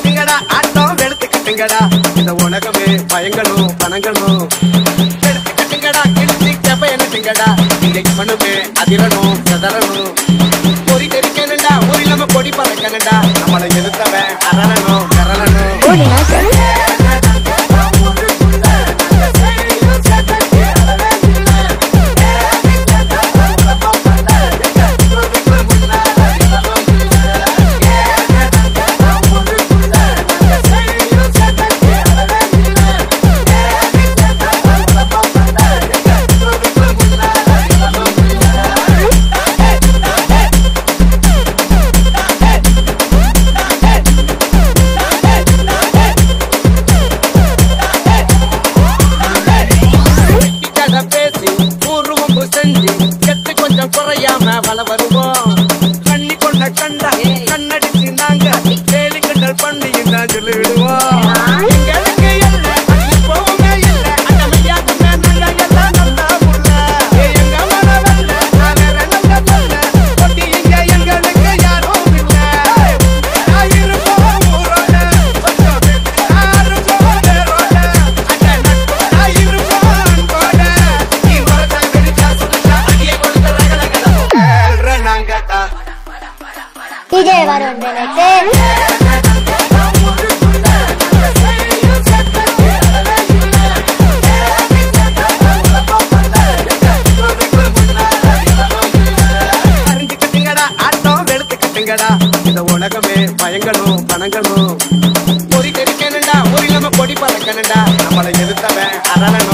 கட்டுங்கடா ஆட்டம் வெளுத்து கட்டுங்கடா இந்த உலகமே பயங்களும் பணங்களும் எடுத்து கட்டுங்கடா கிழிச்சு செப்ப என்னட்டுங்கடா இங்க இவனுமே அதிரணும் செதறணும் பொறி தெரிக்கணுண்டா ஒரு இல்லாம கொடி பறக்கணுண்டா நம்மளை எதிர்த்தவன் அரளணும் கரளணும் ஓடினா சார் கதை பேசி பூர்வம் செஞ்சு கெட்டு கொஞ்சம் குறையாம வள வருவோம் கண்ணி கொண்ட கண்டா கண்ணடிச்சு நாங்க வேலி கண்டல் பண்ணி நான் சொல்லிடுவோம் எங்களுக்கு இல்ல, இப்பவுமே இல்ல, அடமையாகுமே நாங்க எல்லாம் நல்லா உள்ள. ஏய், எங்க மனவல்ல, நான் வேற என்னங்க சொல்ல? கொட்டி இங்க எங்களுக்கு யாரும் இல்ல. நான் இருப்போம் ஊரோட, கொஞ்சம் விட்டு யாரும் போதேரோட. அட நட்பு, நான் இருப்போம் அன்போட. நீ வரதா வெடிச்சா சுடுச்சா, அடியே கொடுத்த ரகலகல. ஏழ்ற நாங்க தான். டிஜே வருண் எனக்கு அறிஞ்சுக்கிட்டுங்கடா, ஆட்டம் வெளுத்துக்கிட்டுங்கடா. இந்த உலகமே பயங்களும் பணங்களும் பொறி தெரிக்கணுண்டா ஒரு இல்லாம கொடி பறக்கணுண்டா நம்மளை எதிர்த்தவன் அரளணும்